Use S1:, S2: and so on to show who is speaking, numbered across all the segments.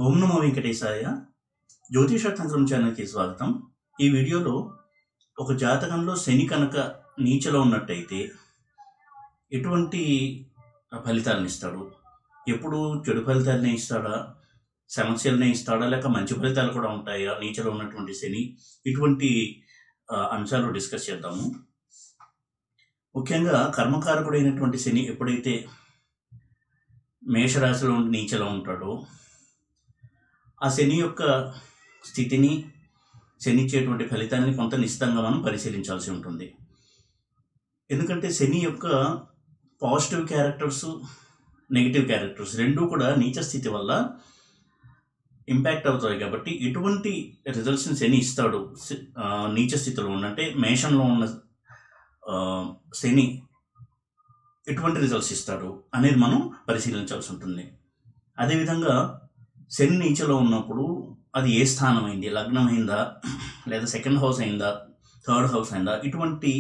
S1: ఓం నమో వెంకటేశాయ జ్యోతిష తంత్రం ఛానల్కి స్వాగతం ఈ వీడియోలో ఒక జాతకంలో శని కనుక నీచలో ఉన్నట్టయితే ఎటువంటి ఫలితాలను ఇస్తాడు ఎప్పుడు చెడు ఫలితాలనే ఇస్తాడా సమస్యలనే ఇస్తాడా లేక మంచి ఫలితాలు కూడా ఉంటాయా నీచలో ఉన్నటువంటి శని ఇటువంటి ఆ, అంశాలు డిస్కస్ చేద్దాము ముఖ్యంగా కర్మకారకుడైనటువంటి శని ఎప్పుడైతే మేషరాశిలో ఉండి నీచలో ఉంటాడో ఆ శని యొక్క స్థితిని శని ఇచ్చేటువంటి ఫలితాన్ని కొంత నిశ్చితంగా మనం పరిశీలించాల్సి ఉంటుంది ఎందుకంటే శని యొక్క పాజిటివ్ క్యారెక్టర్స్ నెగిటివ్ క్యారెక్టర్స్ రెండూ కూడా నీచ స్థితి వల్ల ఇంపాక్ట్ అవుతాయి కాబట్టి ఎటువంటి రిజల్ట్స్ని శని ఇస్తాడు శ- ఆ, నీచ స్థితిలో ఉన్న అంటే మేషంలో ఉన్న ఆ, శని ఎటువంటి రిజల్ట్స్ ఇస్తాడు అనేది మనం పరిశీలించాల్సి ఉంటుంది అదేవిధంగా శని నీచలో ఉన్నప్పుడు అది ఏ స్థానం అయింది లగ్నం అయిందా లేదా సెకండ్ హౌస్ అయిందా థర్డ్ హౌస్ అయిందా ఇటువంటి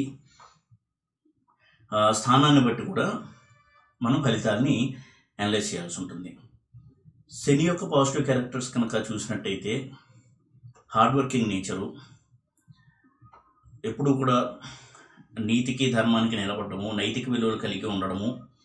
S1: ఆ, స్థానాన్ని బట్టి కూడా మనం ఫలితాన్ని అనలైజ్ చేయాల్సి ఉంటుంది శని యొక్క పాజిటివ్ క్యారెక్టర్స్ కనుక చూసినట్టయితే హార్డ్ వర్కింగ్ నేచరు ఎప్పుడూ కూడా నీతికి ధర్మానికి నిలబడము నైతిక విలువలు కలిగి ఉండడము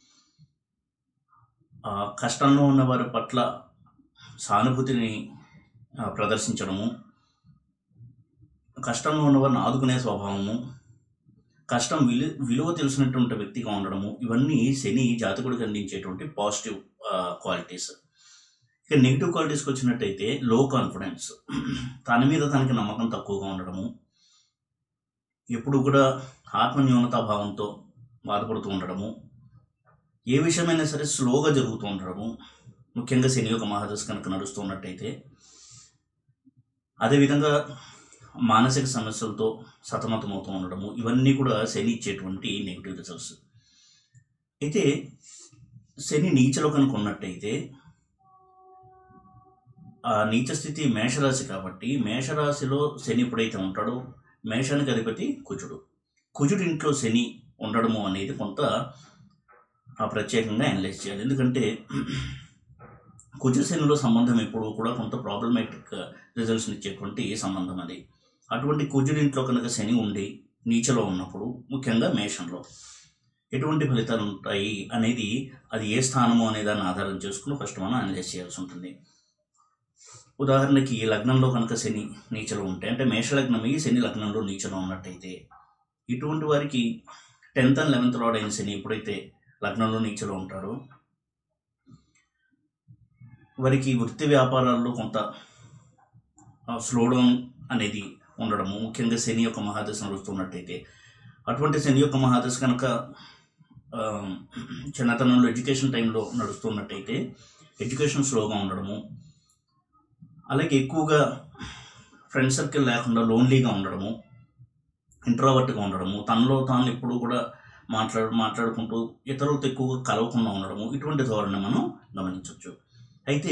S1: ఆ, కష్టంలో ఉన్న వారి పట్ల సానుభూతిని ఆ, ప్రదర్శించడము కష్టంలో ఉన్నవారిని ఆదుకునే స్వభావము కష్టం విలు విలువ తెలిసినటువంటి వ్యక్తిగా ఉండడము ఇవన్నీ శని జాతకుడికి అందించేటువంటి పాజిటివ్ క్వాలిటీస్ ఇక నెగిటివ్ క్వాలిటీస్కి వచ్చినట్టయితే లో కాన్ఫిడెన్స్ తన మీద తనకి నమ్మకం తక్కువగా ఉండడము ఎప్పుడు కూడా ఆత్మన్యూనతా భావంతో బాధపడుతూ ఉండడము ఏ విషయమైనా సరే స్లోగా జరుగుతూ ఉండడము ముఖ్యంగా శని యొక్క మహాదశ కనుక నడుస్తూ ఉన్నట్టయితే అదేవిధంగా మానసిక సమస్యలతో సతమతమవుతూ ఉండడము ఇవన్నీ కూడా శని ఇచ్చేటువంటి నెగిటివ్ రిజల్ట్స్ అయితే శని నీచలో కనుక ఉన్నట్టయితే ఆ నీచ స్థితి మేషరాశి కాబట్టి మేషరాశిలో శని ఎప్పుడైతే ఉంటాడో మేషానికి అధిపతి కుజుడు కుజుడు ఇంట్లో శని ఉండడము అనేది కొంత ఆ ప్రత్యేకంగా అనలైజ్ చేయాలి ఎందుకంటే కుజ శనిలో సంబంధం ఎప్పుడు కూడా కొంత ప్రాబ్లమేటిక్ రిజల్ట్స్ని ఇచ్చేటువంటి సంబంధం అది అటువంటి కుజుడింట్లో కనుక శని ఉండి నీచలో ఉన్నప్పుడు ముఖ్యంగా మేషంలో ఎటువంటి ఫలితాలు ఉంటాయి అనేది అది ఏ స్థానము అనే దాన్ని ఆధారం చేసుకుని ఫస్ట్ మనం అనలైజ్ చేయాల్సి ఉంటుంది ఉదాహరణకి లగ్నంలో కనుక శని నీచలో ఉంటే అంటే మేష లగ్నం అయ్యి శని లగ్నంలో నీచలో ఉన్నట్టయితే ఇటువంటి వారికి టెన్త్ అండ్ లెవెన్త్ లాడ్ అయిన శని ఎప్పుడైతే లగ్నంలో నీచలో ఉంటాడో వారికి వృత్తి వ్యాపారాల్లో కొంత స్లో డౌన్ అనేది ఉండడము ముఖ్యంగా శని యొక్క మహాదశ నడుస్తున్నట్టయితే అటువంటి శని యొక్క మహాదశ కనుక ఆ, చిన్నతనంలో ఎడ్యుకేషన్ టైంలో నడుస్తున్నట్టయితే ఎడ్యుకేషన్ స్లోగా ఉండడము అలాగే ఎక్కువగా ఫ్రెండ్ సర్కిల్ లేకుండా లోన్లీగా ఉండడము ఇంట్రోవర్ట్గా ఉండడము తనలో తాను ఎప్పుడు కూడా మాట్లాడు మాట్లాడుకుంటూ ఇతరులతో ఎక్కువగా కలవకుండా ఉండడము ఇటువంటి ధోరణి మనం గమనించవచ్చు అయితే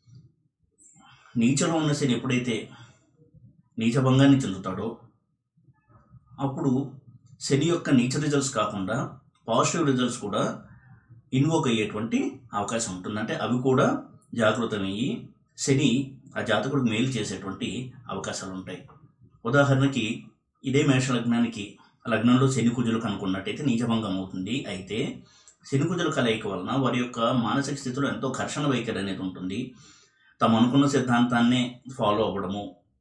S1: నీచలో ఉన్న శని ఎప్పుడైతే నీచభంగాన్ని చెందుతాడో అప్పుడు శని యొక్క నీచ రిజల్ట్స్ కాకుండా పాజిటివ్ రిజల్ట్స్ కూడా ఇన్వోక్ అయ్యేటువంటి అవకాశం ఉంటుంది అంటే అవి కూడా జాగృతమయ్యి శని ఆ జాతకుడికి మేలు చేసేటువంటి అవకాశాలు ఉంటాయి ఉదాహరణకి ఇదే మేష లగ్నానికి లగ్నంలో శని కుజులు కనుక్కున్నట్టయితే నీచభంగం అవుతుంది అయితే శని కుజుల కలయిక వలన వారి యొక్క మానసిక స్థితిలో ఎంతో ఘర్షణ వైఖరి అనేది ఉంటుంది తాము అనుకున్న సిద్ధాంతాన్నే ఫాలో అవ్వడము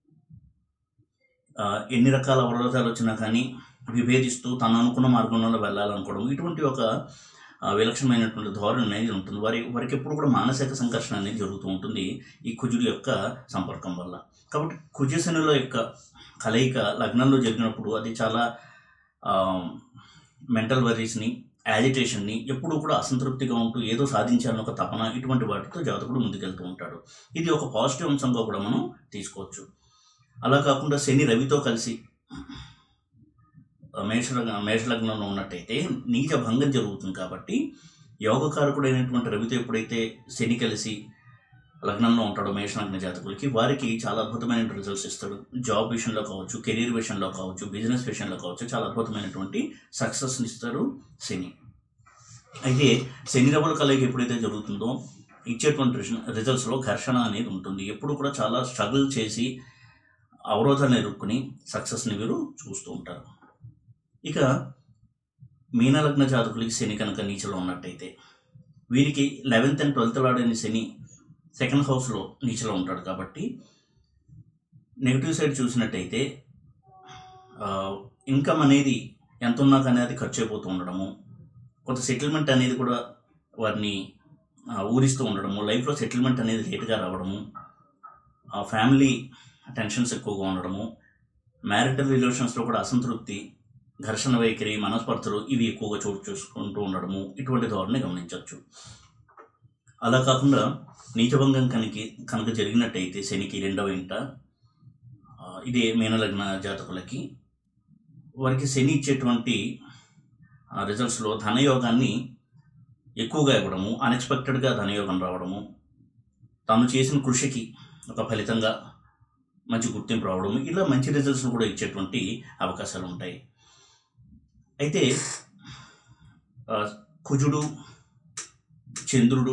S1: ఆ, ఎన్ని రకాల అవరోధాలు వచ్చినా కానీ విభేదిస్తూ తను అనుకున్న మార్గంలో వెళ్ళాలనుకోవడం ఇటువంటి ఒక ఆ, విలక్షణమైనటువంటి ధోరణి అనేది ఉంటుంది వారి వారికి ఎప్పుడు కూడా మానసిక సంఘర్షణ అనేది జరుగుతూ ఉంటుంది ఈ కుజుడి యొక్క సంపర్కం వల్ల కాబట్టి కుజశనుల యొక్క కలయిక లగ్నంలో జరిగినప్పుడు అది చాలా మెంటల్ వరీస్ని యాజిటేషన్ని ఎప్పుడూ కూడా అసంతృప్తిగా ఉంటూ ఏదో సాధించాలని ఒక తపన ఇటువంటి వాటితో జాతకుడు ముందుకెళ్తూ ఉంటాడు ఇది ఒక పాజిటివ్ అంశంగా కూడా మనం తీసుకోవచ్చు అలా కాకుండా శని రవితో కలిసి ఆ, మేష మేషలగ్నంలో ఉన్నట్టయితే నీచ భంగం జరుగుతుంది కాబట్టి యోగకారకుడైనటువంటి రవితో ఎప్పుడైతే శని కలిసి లగ్నంలో ఉంటాడో మేషలగ్న జాతకులకి వారికి చాలా అద్భుతమైన రిజల్ట్స్ ఇస్తాడు జాబ్ విషయంలో కావచ్చు కెరీర్ విషయంలో కావచ్చు బిజినెస్ విషయంలో కావచ్చు చాలా అద్భుతమైనటువంటి సక్సెస్ని ఇస్తాడు శని అయితే శని రవుల కలయిక ఎప్పుడైతే జరుగుతుందో ఇచ్చేటువంటి రిజల్ట్స్లో ఘర్షణ అనేది ఉంటుంది ఎప్పుడు కూడా చాలా స్ట్రగుల్ చేసి అవరోధాలను ఎదుర్కొని సక్సెస్ని వీరు చూస్తూ ఉంటారు ఇక మీనలగ్న జాతకులకి శని కనుక నీచలో ఉన్నట్టయితే వీరికి లెవెన్త్ అండ్ ట్వెల్త్ లాడని శని సెకండ్ హౌస్లో నీచలో ఉంటాడు కాబట్టి నెగిటివ్ సైడ్ చూసినట్టయితే ఇన్కమ్ అనేది ఎంత ఉన్నా కానీ అది ఖర్చు అయిపోతూ ఉండడము కొంత సెటిల్మెంట్ అనేది కూడా వారిని ఆ, ఊరిస్తూ ఉండడము లైఫ్లో సెటిల్మెంట్ అనేది లేట్గా రావడము ఆ ఫ్యామిలీ టెన్షన్స్ ఎక్కువగా ఉండడము మ్యారిటల్ రిలేషన్స్లో కూడా అసంతృప్తి ఘర్షణ వైఖరి మనస్పర్ధలు ఇవి ఎక్కువగా చోటు చేసుకుంటూ ఉండడము ఇటువంటి ధోరణి గమనించవచ్చు అలా కాకుండా నీచభంగం కనుక కనుక జరిగినట్టయితే శనికి రెండవ ఇంట ఆ, ఇదే మీనలగ్న జాతకులకి వారికి శని ఇచ్చేటువంటి రిజల్ట్స్లో ధనయోగాన్ని ఎక్కువగా ఇవ్వడము అన్ఎక్స్పెక్టెడ్గా ధనయోగం రావడము తాను చేసిన కృషికి ఒక ఫలితంగా మంచి గుర్తింపు రావడము ఇలా మంచి రిజల్ట్స్ను కూడా ఇచ్చేటువంటి అవకాశాలు ఉంటాయి అయితే ఆ, కుజుడు చంద్రుడు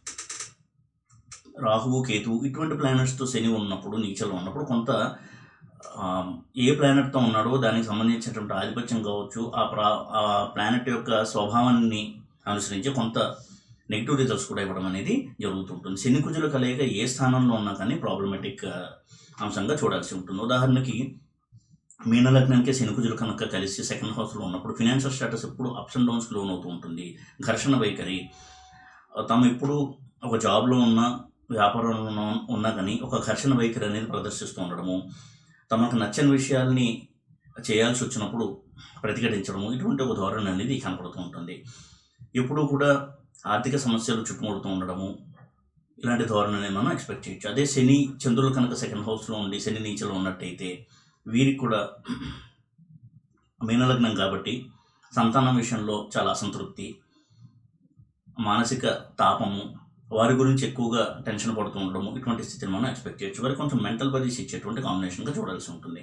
S1: రాహువు కేతువు ఇటువంటి ప్లానెట్స్తో శని ఉన్నప్పుడు నీచలో ఉన్నప్పుడు కొంత ఆ, ఏ ప్లానెట్తో ఉన్నాడో దానికి సంబంధించినటువంటి ఆధిపత్యం కావచ్చు ఆ ప్రా ఆ ప్లానెట్ యొక్క స్వభావాన్ని అనుసరించి కొంత నెగిటివ్ రిజల్ట్స్ కూడా ఇవ్వడం అనేది జరుగుతుంటుంది శని కుజుల కలయిక ఏ స్థానంలో ఉన్నా కానీ ప్రాబ్లమేటిక్ అంశంగా చూడాల్సి ఉంటుంది ఉదాహరణకి మీనలగ్నానికి శని కుజులు కనుక కలిసి సెకండ్ హౌస్లో ఉన్నప్పుడు ఫినాన్షియల్ స్టేటస్ ఎప్పుడు అప్స్ అండ్ డౌన్స్కి లోన్ అవుతూ ఉంటుంది ఘర్షణ వైఖరి ఆ, తాము ఎప్పుడు ఒక జాబ్లో ఉన్నా వ్యాపారంలో ఉన్నా ఉన్నా కానీ ఒక ఘర్షణ వైఖరి అనేది ప్రదర్శిస్తూ ఉండడము తమకు నచ్చని విషయాల్ని చేయాల్సి వచ్చినప్పుడు ప్రతిఘటించడము ఇటువంటి ఒక ధోరణి అనేది కనపడుతూ ఉంటుంది ఎప్పుడూ కూడా ఆర్థిక సమస్యలు చుట్టుముడుతూ ఉండడము ఇలాంటి ధోరణి అనేది మనం ఎక్స్పెక్ట్ చేయొచ్చు అదే శని చంద్రులు కనుక సెకండ్ హౌస్లో ఉండి శని నీచలో ఉన్నట్టయితే వీరికి కూడా మీనలగ్నం కాబట్టి సంతానం విషయంలో చాలా అసంతృప్తి మానసిక తాపము వారి గురించి ఎక్కువగా టెన్షన్ పడుతూ ఉండడము ఇటువంటి స్థితిని మనం ఎక్స్పెక్ట్ చేయొచ్చు వారికి కొంచెం మెంటల్ బరీస్ ఇచ్చేటువంటి కాంబినేషన్గా చూడాల్సి ఉంటుంది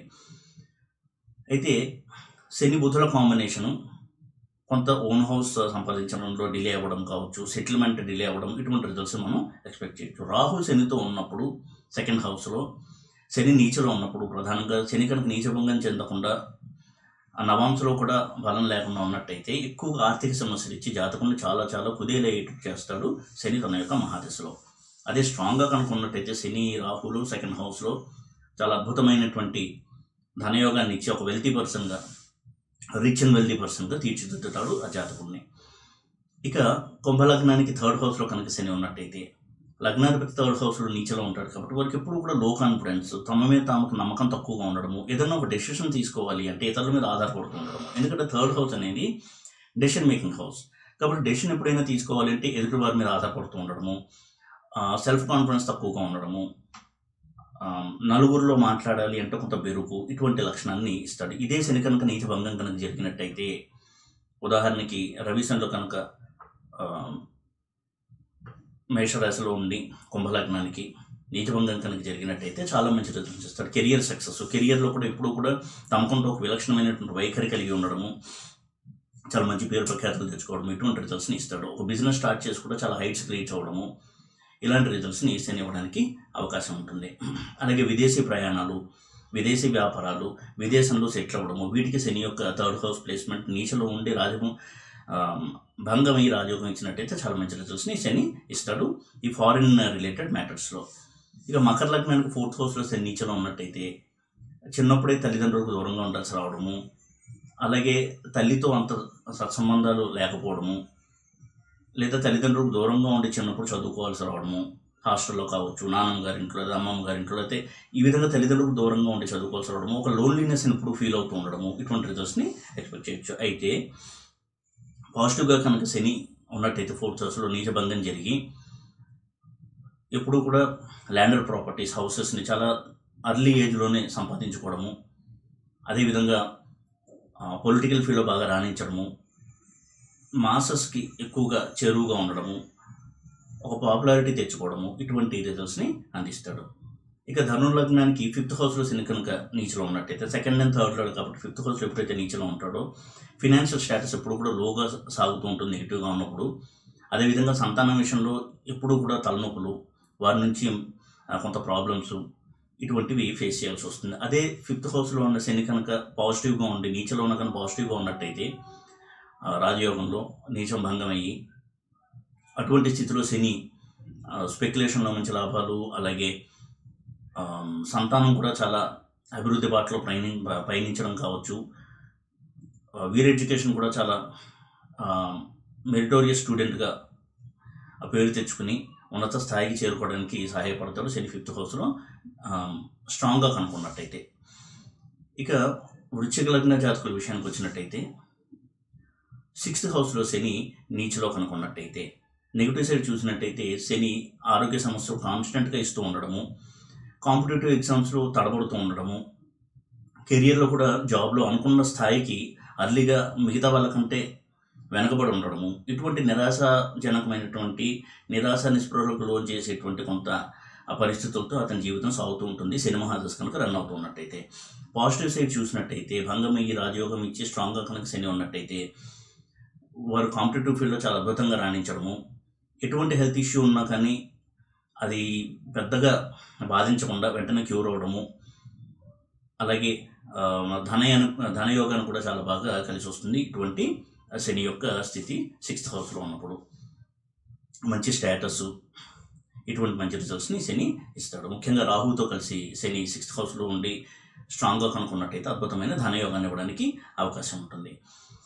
S1: అయితే శని బుధుల కాంబినేషను కొంత ఓన్ హౌస్ సంపాదించడంలో డిలే అవ్వడం కావచ్చు సెటిల్మెంట్ డిలే అవ్వడం ఇటువంటి రిజల్ట్స్ మనం ఎక్స్పెక్ట్ చేయొచ్చు రాహు శనితో ఉన్నప్పుడు సెకండ్ హౌస్లో శని నీచలో ఉన్నప్పుడు ప్రధానంగా శని కనుక నీచభంగం చెందకుండా ఆ నవాంశలో కూడా బలం లేకుండా ఉన్నట్టయితే ఎక్కువగా ఆర్థిక సమస్యలు ఇచ్చి జాతకుని చాలా చాలా కుదేలయ్యేటట్టు చేస్తాడు శని తన యొక్క మహాదశలో అదే స్ట్రాంగ్గా కనుక ఉన్నట్టయితే శని రాహులు సెకండ్ హౌస్లో చాలా అద్భుతమైనటువంటి ధనయోగాన్ని ఇచ్చి ఒక వెల్తీ పర్సన్గా రిచ్ అండ్ వెల్తీ పర్సన్గా తీర్చిదిద్దుతాడు ఆ జాతకుడిని ఇక కుంభలగ్నానికి థర్డ్ హౌస్లో కనుక శని ఉన్నట్టయితే లగ్నాధిపతి థర్డ్ హౌస్లో నీచలో ఉంటాడు కాబట్టి వారికి ఎప్పుడు కూడా లో కాన్ఫిడెన్స్ తమ మీద తమకు నమ్మకం తక్కువగా ఉండడము ఏదైనా ఒక డెసిషన్ తీసుకోవాలి అంటే ఇతరుల మీద ఆధారపడుతూ ఉండడం ఎందుకంటే థర్డ్ హౌస్ అనేది డెసిషన్ మేకింగ్ హౌస్ కాబట్టి డెసిషన్ ఎప్పుడైనా తీసుకోవాలి అంటే ఎదుటి వారి మీద ఆధారపడుతూ ఉండడము సెల్ఫ్ కాన్ఫిడెన్స్ తక్కువగా ఉండడము ఆ, నలుగురిలో మాట్లాడాలి అంటే కొంత బెరుకు ఇటువంటి లక్షణాన్ని ఇస్తాడు ఇదే శని కనుక నీతి భంగం కనుక జరిగినట్టయితే ఉదాహరణకి రవిశంలో కనుక ఆ, మేషరాశిలో ఉండి కుంభలగ్నానికి నీతిభంగం కనుక జరిగినట్టయితే చాలా మంచి రిజల్ట్స్ ఇస్తాడు కెరియర్ సక్సెస్ కెరియర్లో కూడా ఎప్పుడూ కూడా తమకుంటూ ఒక విలక్షణమైనటువంటి వైఖరి కలిగి ఉండడము చాలా మంచి పేరు ప్రఖ్యాతులు తెచ్చుకోవడం ఇటువంటి రిజల్ట్స్ని ఇస్తాడు ఒక బిజినెస్ స్టార్ట్ చేసి కూడా చాలా హైట్స్ రీచ్ అవ్వడము ఇలాంటి రిజల్ట్స్ని ఈసీని ఇవ్వడానికి అవకాశం ఉంటుంది అలాగే విదేశీ ప్రయాణాలు విదేశీ వ్యాపారాలు విదేశంలో సెటిల్ అవ్వడము వీటికి శని యొక్క థర్డ్ హౌస్ ప్లేస్మెంట్ నీచలో ఉండి రాజభం ఆ, భంగమై రాజయోగం ఇచ్చినట్టయితే చాలా మంచి రిజల్ట్స్ని శని ఇస్తాడు ఈ ఫారిన్ రిలేటెడ్ మ్యాటర్స్లో ఇక మకర లగ్నానికి ఫోర్త్ హౌస్లో శని నీచలో ఉన్నట్టయితే చిన్నప్పుడే తల్లిదండ్రులకు దూరంగా ఉండాల్సి రావడము అలాగే తల్లితో అంత సత్సంబంధాలు లేకపోవడము లేదా తల్లిదండ్రులకు దూరంగా ఉండి చిన్నప్పుడు చదువుకోవాల్సి రావడము హాస్టల్లో కావచ్చు నాన్నమ్మ గారి ఇంట్లో లేదా అమ్మమ్మ గారి ఇంట్లో అయితే ఈ విధంగా తల్లిదండ్రులకు దూరంగా ఉండి చదువుకోవాల్సి రావడము ఒక లోన్లీనెస్ ఇప్పుడు ఫీల్ అవుతూ ఉండడము ఇటువంటి రిజల్ట్స్ని ఎక్స్పెక్ట్ చేయొచ్చు అయితే పాజిటివ్గా కనుక శని ఉన్నట్టయితే ఫోర్త్ హౌస్లో నీచభంగం జరిగి ఎప్పుడూ కూడా ల్యాండర్ ప్రాపర్టీస్ హౌసెస్ని చాలా అర్లీ ఏజ్లోనే సంపాదించుకోవడము అదేవిధంగా పొలిటికల్ ఫీల్డ్లో బాగా రాణించడము మాసస్కి ఎక్కువగా చేరువుగా ఉండడము ఒక పాపులారిటీ తెచ్చుకోవడము ఇటువంటి రిజల్ట్స్ని అందిస్తాడు ఇక ధను లగ్నానికి ఫిఫ్త్ హౌస్లో శని కనుక నీచలో ఉన్నట్టయితే సెకండ్ అండ్ థర్డ్ లో కాబట్టి ఫిఫ్త్ హౌస్లో ఎప్పుడైతే నీచలో ఉంటాడో ఫినాన్షియల్ స్టేటస్ ఎప్పుడు కూడా లోగా సాగుతూ ఉంటుంది నెగిటివ్గా ఉన్నప్పుడు అదేవిధంగా సంతానం విషయంలో ఎప్పుడూ కూడా తలనొప్పులు వారి నుంచి ఆ, కొంత ప్రాబ్లమ్స్ ఇటువంటివి ఫేస్ చేయాల్సి వస్తుంది అదే ఫిఫ్త్ హౌస్లో ఉన్న శని కనుక పాజిటివ్గా ఉండి నీచలో ఉన్న కనుక పాజిటివ్గా ఉన్నట్టయితే ఆ, రాజయోగంలో నీచం భంగం అయ్యి అటువంటి స్థితిలో శని స్పెక్యులేషన్లో మంచి లాభాలు అలాగే ఆ, సంతానం కూడా చాలా అభివృద్ధి బాటలో పయని పయనించడం కావచ్చు ఆ, వీర్ ఎడ్యుకేషన్ కూడా చాలా మెరిటోరియస్ స్టూడెంట్గా ఆ పేరు తెచ్చుకుని ఉన్నత స్థాయికి చేరుకోవడానికి సహాయపడతాడు శని ఫిఫ్త్ హౌస్లో స్ట్రాంగ్గా కనుక్కున్నట్టయితే ఇక వృశ్చిక లగ్న జాతకుల విషయానికి వచ్చినట్టయితే సిక్స్త్ హౌస్లో శని నీచిలో కనుక్కున్నట్టయితే నెగిటివ్ సైడ్ చూసినట్టయితే శని ఆరోగ్య సమస్యలు కాన్స్టెంట్గా ఇస్తూ ఉండడము కాంపిటేటివ్ ఎగ్జామ్స్లో తడబడుతూ ఉండడము కెరియర్లో కూడా జాబ్లో అనుకున్న స్థాయికి అర్లీగా మిగతా వాళ్ళకంటే వెనకబడి ఉండడము ఇటువంటి నిరాశాజనకమైనటువంటి నిరాశ నిస్పృహలకు లోన్ చేసేటువంటి కొంత ఆ పరిస్థితులతో అతని జీవితం సాగుతూ ఉంటుంది సినిమా హాజస్ కనుక రన్ అవుతూ ఉన్నట్టయితే పాజిటివ్ సైడ్ చూసినట్టయితే భంగమయ్యి రాజయోగం ఇచ్చి స్ట్రాంగ్గా కనుక శని ఉన్నట్టయితే వారు కాంపిటేటివ్ ఫీల్డ్లో చాలా అద్భుతంగా రాణించడము ఎటువంటి హెల్త్ ఇష్యూ ఉన్నా కానీ అది పెద్దగా బాధించకుండా వెంటనే క్యూర్ అవ్వడము అలాగే ఆ, ధనయాను ధనయోగాన్ని కూడా చాలా బాగా కలిసి వస్తుంది ఇటువంటి శని యొక్క స్థితి సిక్స్త్ హౌస్లో ఉన్నప్పుడు మంచి స్టేటస్ ఇటువంటి మంచి రిజల్ట్స్ని శని ఇస్తాడు ముఖ్యంగా రాహుతో కలిసి శని సిక్స్త్ హౌస్లో ఉండి స్ట్రాంగ్గా కనుక్కున్నట్టయితే అద్భుతమైన ధనయోగాన్ని ఇవ్వడానికి అవకాశం ఉంటుంది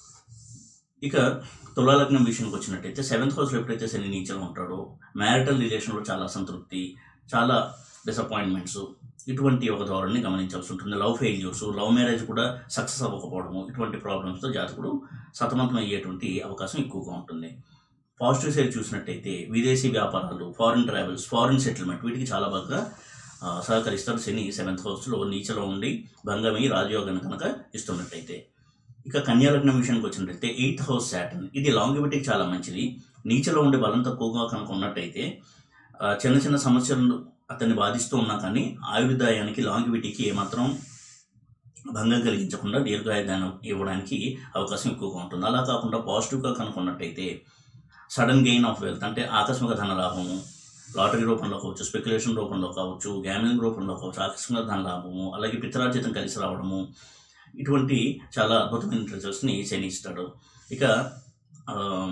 S1: ఇక తులాలగ్నం విషయానికి వచ్చినట్టయితే సెవెంత్ హౌస్లో ఎప్పుడైతే శని నీచలో ఉంటాడో మ్యారిటల్ రిలేషన్లో చాలా అసంతృప్తి చాలా డిసప్పాయింట్మెంట్స్ ఇటువంటి ఒక ధోరణిని గమనించాల్సి ఉంటుంది లవ్ ఫెయిల్యూర్స్ లవ్ మ్యారేజ్ కూడా సక్సెస్ అవ్వకపోవడము ఇటువంటి ప్రాబ్లమ్స్తో జాతకుడు సతమతం అయ్యేటువంటి అవకాశం ఎక్కువగా ఉంటుంది పాజిటివ్ సైడ్ చూసినట్టయితే విదేశీ వ్యాపారాలు ఫారిన్ ట్రావెల్స్ ఫారిన్ సెటిల్మెంట్ వీటికి చాలా బాగా ఆ, సహకరిస్తాడు శని సెవెంత్ హౌస్లో నీచలో ఉండి భంగమయ్యి రాజయోగాన్ని కనుక ఇస్తున్నట్టయితే ఇక కన్యాలగ్నం విషయానికి వచ్చినట్టయితే ఎయిత్ హౌస్ శాటన్ ఇది లాంగివిటీకి చాలా మంచిది నీచలో ఉండే బలం తక్కువగా కనుక ఉన్నట్టయితే ఆ, చిన్న చిన్న సమస్యలు అతన్ని బాధిస్తూ ఉన్నా కానీ ఆయుర్దాయానికి లాంగివిటీకి ఏమాత్రం భంగం కలిగించకుండా దీర్ఘాయుధానం ఇవ్వడానికి అవకాశం ఎక్కువగా ఉంటుంది అలా కాకుండా పాజిటివ్గా కనుక్కున్నట్టయితే సడన్ గెయిన్ ఆఫ్ వెల్త్ అంటే ఆకస్మిక ధన లాభము లాటరీ రూపంలో కావచ్చు స్పెక్యులేషన్ రూపంలో కావచ్చు గ్యామ్లింగ్ రూపంలో కావచ్చు ఆకస్మిక ధన లాభము అలాగే పితరార్జితం కలిసి రావడము ఇటువంటి చాలా అద్భుతమైన రిజల్ట్స్ని శని ఇస్తాడు ఇక ఆ,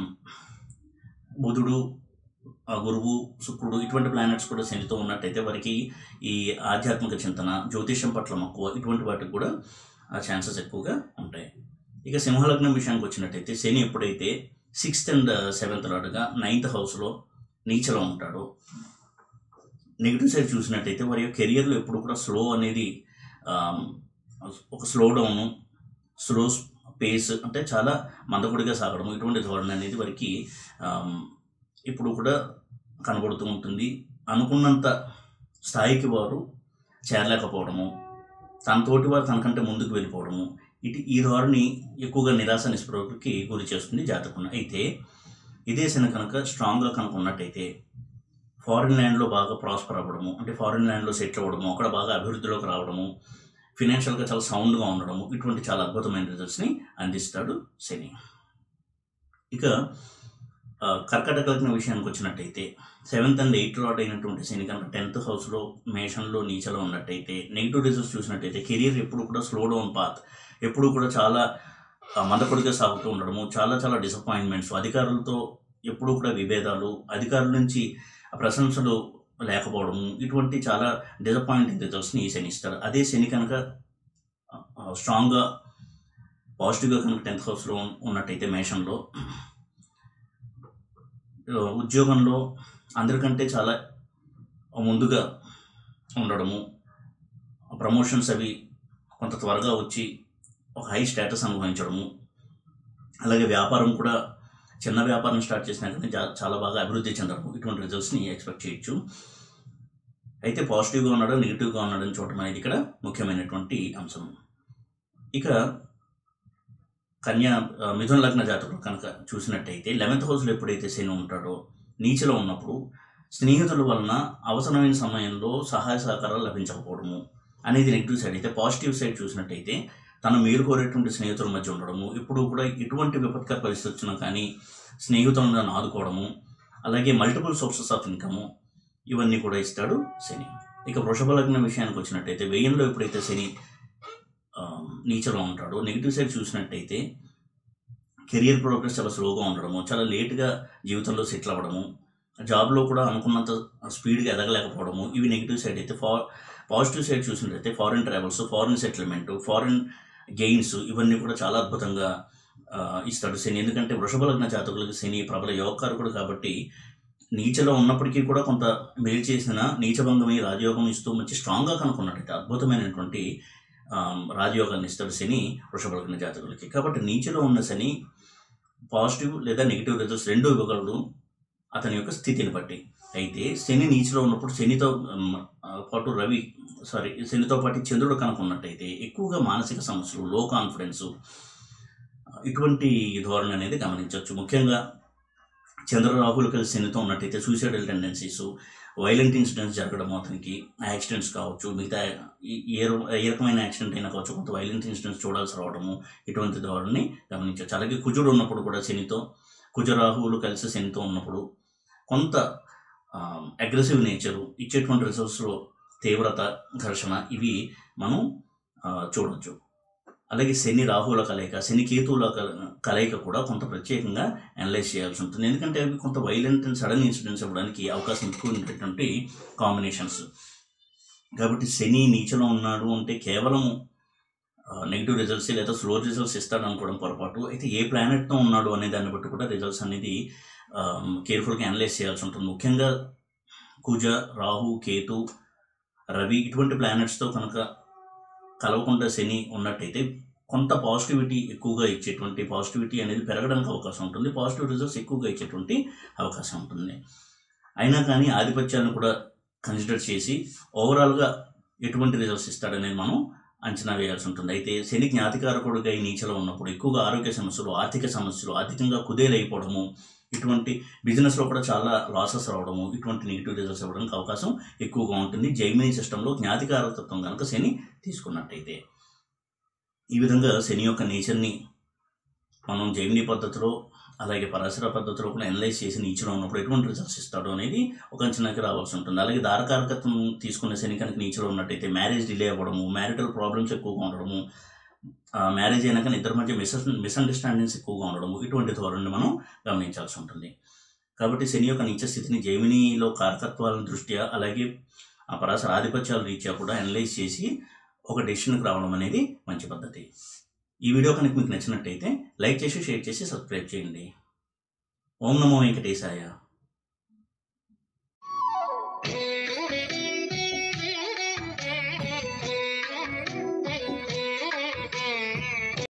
S1: బుధుడు ఆ గురువు శుక్రుడు ఇటువంటి ప్లానెట్స్ కూడా శనితో ఉన్నట్టయితే వారికి ఈ ఆధ్యాత్మిక చింతన జ్యోతిషం పట్ల మక్కువ ఇటువంటి వాటికి కూడా ఆ ఛాన్సెస్ ఎక్కువగా ఉంటాయి ఇక సింహలగ్నం విషయానికి వచ్చినట్టయితే శని ఎప్పుడైతే సిక్స్త్ అండ్ సెవెంత్ లాడుగా నైన్త్ హౌస్లో నీచలో ఉంటాడో నెగిటివ్ సైడ్ చూసినట్టయితే వారి యొక్క కెరియర్లో ఎప్పుడు కూడా స్లో అనేది ఆమ్, ఒక స్లో డౌను స్లో పేస్ అంటే చాలా మందకొడిగా సాగడం ఇటువంటి ధోరణి అనేది వారికి ఆమ్, ఇప్పుడు కూడా కనబడుతూ ఉంటుంది అనుకున్నంత స్థాయికి వారు చేరలేకపోవడము తన తోటి వారు తనకంటే ముందుకు వెళ్ళిపోవడము ఇటు ఈ ధోరణి ఎక్కువగా నిరాశ నిస్పృహకి గురి చేస్తుంది జాతకుని అయితే ఇదే శని కనుక స్ట్రాంగ్గా కనుక ఉన్నట్టయితే ఫారిన్ ల్యాండ్లో బాగా ప్రాస్పర్ అవ్వడము అంటే ఫారిన్ ల్యాండ్లో సెటిల్ అవ్వడము అక్కడ బాగా అభివృద్ధిలోకి రావడము ఫినాన్షియల్గా చాలా సౌండ్గా ఉండడము ఇటువంటి చాలా అద్భుతమైన రిజల్ట్స్ని అందిస్తాడు శని ఇక ఆ, కర్కాటక లగ్న విషయానికి వచ్చినట్టయితే సెవెంత్ అండ్ ఎయిత్ లాట్ అయినటువంటి శని కనుక టెన్త్ హౌస్లో మేషన్లో నీచలో ఉన్నట్టయితే నెగిటివ్ రిజల్ట్స్ చూసినట్టయితే కెరీర్ ఎప్పుడు కూడా స్లో డౌన్ పాత్ ఎప్పుడు కూడా చాలా ఆ, మందకొడిగా సాగుతూ ఉండడము చాలా చాలా డిసప్పాయింట్మెంట్స్ అధికారులతో ఎప్పుడూ కూడా విభేదాలు అధికారుల నుంచి ప్రశంసలు లేకపోవడము ఇటువంటి చాలా డిసప్పాయింటింగ్ రిజల్ట్స్ని శని ఇస్తారు అదే శని కనుక స్ట్రాంగ్గా పాజిటివ్గా కనుక టెన్త్ హౌస్లో ఉన్నట్టయితే మేషంలో ఆ, ఉద్యోగంలో అందరికంటే చాలా ముందుగా ఉండడము ప్రమోషన్స్ అవి కొంత త్వరగా వచ్చి ఒక హై స్టేటస్ అనుభవించడము అలాగే వ్యాపారం కూడా చిన్న వ్యాపారం స్టార్ట్ చేసినా కానీ జా- చాలా బాగా అభివృద్ధి చెందడము ఇటువంటి రిజల్ట్స్ని ఎక్స్పెక్ట్ చేయొచ్చు అయితే పాజిటివ్గా ఉన్నాడు నెగిటివ్గా ఉన్నాడని చూడటం అనేది ఇక్కడ ముఖ్యమైనటువంటి అంశం ఇక కన్యా ఆ, మిథున లగ్న జాతకులు కనుక చూసినట్టయితే లెవెన్త్ హౌస్లో ఎప్పుడైతే శని ఉంటాడో నీచలో ఉన్నప్పుడు స్నేహితుల వలన అవసరమైన సమయంలో సహాయ సహకారాలు లభించకపోవడము అనేది నెగిటివ్ సైడ్ అయితే పాజిటివ్ సైడ్ చూసినట్టయితే తన మేలు కోరేటువంటి స్నేహితుల మధ్య ఉండడము ఇప్పుడు కూడా ఎటువంటి విపత్కర పరిస్థితి వచ్చినా కానీ స్నేహితులను ఆదుకోవడము అలాగే మల్టిపుల్ సోర్సెస్ ఆఫ్ ఇన్కము ఇవన్నీ కూడా ఇస్తాడు శని ఇక వృషభ లగ్నం విషయానికి వచ్చినట్టయితే వెయ్యంలో ఎప్పుడైతే శని ఆ, నీచలో ఉంటాడో నెగిటివ్ సైడ్ చూసినట్టయితే కెరియర్ ప్రోగ్రెస్ చాలా స్లోగా ఉండడము చాలా లేట్గా జీవితంలో సెటిల్ అవ్వడము జాబ్లో కూడా అనుకున్నంత స్పీడ్గా ఎదగలేకపోవడము ఇవి నెగిటివ్ సైడ్ అయితే ఫా పాజిటివ్ సైడ్ చూసినట్టయితే foreign travels foreign settlement foreign gains ఇవన్నీ కూడా చాలా అద్భుతంగా ఆ, ఇస్తాడు శని ఎందుకంటే వృషభ లగ్న జాతకులకు శని ప్రబల యోగకారకుడు కాబట్టి నీచలో ఉన్నప్పటికీ కూడా కొంత మేలు చేసిన నీచభంగమై రాజయోగం ఇస్తూ మంచి స్ట్రాంగ్గా కనుక్కున్నట్టయితే అద్భుతమైనటువంటి ఆ, రాజయోగాన్ని ఇస్తాడు శని వృషభ లగ్న జాతకులకి కాబట్టి నీచలో ఉన్న శని పాజిటివ్ లేదా నెగిటివ్ రిజల్ట్స్ రెండూ ఇవ్వగలడు అతని యొక్క స్థితిని బట్టి అయితే శని నీచలో ఉన్నప్పుడు శనితో ఉమ్, ఆ, పాటు రవి సారీ శనితో పాటు చంద్రుడు కనుక్కున్నట్టయితే ఎక్కువగా మానసిక సమస్యలు లో కాన్ఫిడెన్స్ ఇటువంటి ధోరణి అనేది గమనించవచ్చు ముఖ్యంగా చంద్ర రాహులు కలిసి శనితో ఉన్నట్టయితే సూసైడల్ టెండెన్సీస్ వైలెంట్ ఇన్సిడెంట్స్ జరగడం అతనికి యాక్సిడెంట్స్ కావచ్చు మిగతా ఈ- ఏ రో- ఏ రకమైన యాక్సిడెంట్ అయినా కావచ్చు కొంత వైలెంట్ ఇన్సిడెంట్స్ చూడాల్సి రావడము ఇటువంటి ధోరణిని గమనించవచ్చు అలాగే కుజుడు ఉన్నప్పుడు కూడా శనితో కుజరాహువులు కలిసి శనితో ఉన్నప్పుడు కొంత అగ్రెసివ్ నేచరు ఇచ్చేటువంటి రిసోర్స్లో తీవ్రత ఘర్షణ ఇవి మనం ఆ, చూడొచ్చు అలాగే శని రాహువుల కలయిక శని కేతువుల కల- కలయిక కూడా కొంత ప్రత్యేకంగా అనలైజ్ చేయాల్సి ఉంటుంది ఎందుకంటే అవి కొంత వైలెంట్ అండ్ సడన్ ఇన్సిడెంట్స్ అవ్వడానికి అవకాశం ఎక్కువ ఉండేటువంటి కాంబినేషన్స్ కాబట్టి శని నీచలో ఉన్నాడు అంటే కేవలం నెగిటివ్ రిజల్ట్స్ లేదా స్లో రిజల్ట్స్ ఇస్తాడు అనుకోవడం పొరపాటు అయితే ఏ ప్లానెట్తో ఉన్నాడు అనే దాన్ని బట్టి కూడా రిజల్ట్స్ అనేది కేర్ఫుల్గా అనలైజ్ చేయాల్సి ఉంటుంది ముఖ్యంగా కుజ రాహు కేతు రవి ఇటువంటి ప్లానెట్స్తో కనుక కలవకుండా శని ఉన్నట్టయితే కొంత పాజిటివిటీ ఎక్కువగా ఇచ్చేటువంటి పాజిటివిటీ అనేది పెరగడానికి అవకాశం ఉంటుంది పాజిటివ్ రిజల్ట్స్ ఎక్కువగా ఇచ్చేటువంటి అవకాశం ఉంటుంది అయినా కానీ ఆధిపత్యాలను కూడా కన్సిడర్ చేసి ఓవరాల్గా ఎటువంటి రిజల్ట్స్ ఇస్తాడనేది మనం అంచనా వేయాల్సి ఉంటుంది అయితే శని జ్ఞాతికారకుడుగా ఈ నీచలో ఉన్నప్పుడు ఎక్కువగా ఆరోగ్య సమస్యలు ఆర్థిక సమస్యలు ఆర్థికంగా కుదేలైపోవడము ఇటువంటి బిజినెస్లో కూడా చాలా లాసెస్ రావడము ఇటువంటి నెగిటివ్ రిజల్ట్స్ ఇవ్వడానికి అవకాశం ఎక్కువగా ఉంటుంది జైమినీ సిస్టంలో జ్ఞాతికారకత్వం కనుక శని తీసుకున్నట్టయితే ఈ విధంగా శని యొక్క నేచర్ని మనం జైమినీ పద్ధతిలో అలాగే పరాశర పద్ధతిలో కూడా అనలైజ్ చేసి నీచలో ఉన్నప్పుడు ఎటువంటి రిజల్ట్స్ ఇస్తాడు అనేది ఒక అంచనాకి రావాల్సి ఉంటుంది అలాగే దారకారకత్వం తీసుకునే శని కనుక నీచలో ఉన్నట్టయితే మ్యారేజ్ డిలే అవ్వడము మ్యారిటల్ ప్రాబ్లమ్స్ ఎక్కువగా ఉండడము మ్యారేజ్ అయినాక ఇద్దరి మధ్య మిస్ మిస్అండర్స్టాండింగ్స్ ఎక్కువగా ఉండడము ఇటువంటి ధోరణిని మనం గమనించాల్సి ఉంటుంది కాబట్టి శని యొక్క నీచ స్థితిని జైమినీలో కారకత్వాల దృష్ట్యా అలాగే ఆ పరాశర ఆధిపత్యాల రీత్యా కూడా అనలైజ్ చేసి ఒక డెసిషన్కి రావడం అనేది మంచి పద్ధతి ఈ వీడియో కనుక మీకు నచ్చినట్టయితే లైక్ చేసి షేర్ చేసి సబ్స్క్రైబ్ చేయండి ఓం నమో వెంకటేశాయ